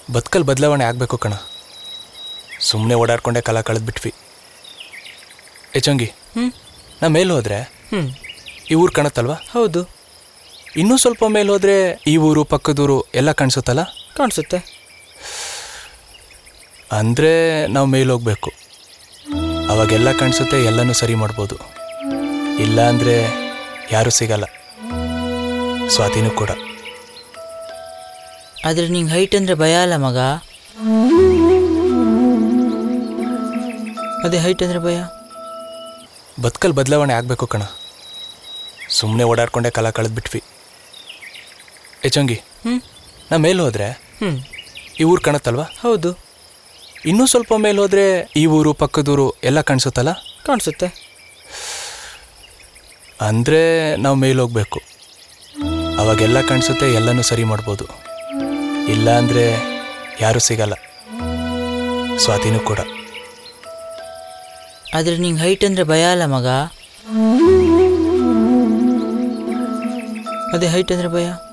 ಬದುಕಲ್ಲಿ ಬದಲಾವಣೆ ಆಗಬೇಕು ಕಣ ಸುಮ್ಮನೆ ಓಡಾಡ್ಕೊಂಡೆ ಕಾಲ ಕಳೆದ್ಬಿಟ್ವಿ ಏ ಚಂಗಿ ಹ್ಞೂ ನಾ ಮೇಲೆ ಹೋದ್ರೆ ಹ್ಞೂ ಈ ಊರು ಕಾಣತ್ತಲ್ವಾ ಹೌದು ಇನ್ನೂ ಸ್ವಲ್ಪ ಮೇಲೆ ಹೋದ್ರೆ ಈ ಊರು ಪಕ್ಕದೂರು ಎಲ್ಲ ಕಾಣಿಸುತ್ತಲ್ಲ ಕಾಣಿಸುತ್ತೆ ಅಂದರೆ ನಾವು ಮೇಲೆ ಹೋಗ್ಬೇಕು ಅವಾಗೆಲ್ಲ ಕಾಣಿಸುತ್ತೆ ಎಲ್ಲನೂ ಸರಿ ಮಾಡ್ಬೋದು ಇಲ್ಲ ಅಂದರೆ ಯಾರೂ ಸಿಗಲ್ಲ ಸ್ವಾತಿನೂ ಕೂಡ ಆದರೆ ನಿಂಗೆ ಹೈಟ್ ಅಂದರೆ ಭಯ ಅಲ್ಲ ಮಗ ಅದೇ ಹೈಟ್ ಅಂದರೆ ಭಯ ಬದುಕಲ್ಲಿ ಬದಲಾವಣೆ ಆಗಬೇಕು ಕಣ ಸುಮ್ಮನೆ ಓಡಾಡ್ಕೊಂಡೆ ಕಾಲ ಕಳೆದ್ಬಿಟ್ವಿ ಏ ಚಂಗಿ ಹ್ಞೂ ನಾ ಮೇಲೆ ಹೋದ್ರೆ ಹ್ಞೂ ಈ ಊರು ಕಾಣತ್ತಲ್ವಾ ಹೌದು ಇನ್ನೂ ಸ್ವಲ್ಪ ಮೇಲೆ ಹೋದ್ರೆ ಈ ಊರು ಪಕ್ಕದೂರು ಎಲ್ಲ ಕಾಣಿಸುತ್ತಲ್ಲ ಕಾಣಿಸುತ್ತೆ ಅಂದರೆ ನಾವು ಮೇಲೆ ಹೋಗ್ಬೇಕು ಅವಾಗೆಲ್ಲ ಕಾಣಿಸುತ್ತೆ ಎಲ್ಲನೂ ಸರಿ ಮಾಡ್ಬೋದು ಇಲ್ಲ ಅಂದರೆ ಯಾರೂ ಸಿಗಲ್ಲ ಸ್ವಾತಿನೂ ಕೂಡ ಆದರೆ ನಿಂಗೆ ಹೈಟ್ ಅಂದರೆ ಭಯ ಅಲ್ಲ ಮಗ ಅದೇ ಹೈಟ್ ಅಂದರೆ ಭಯ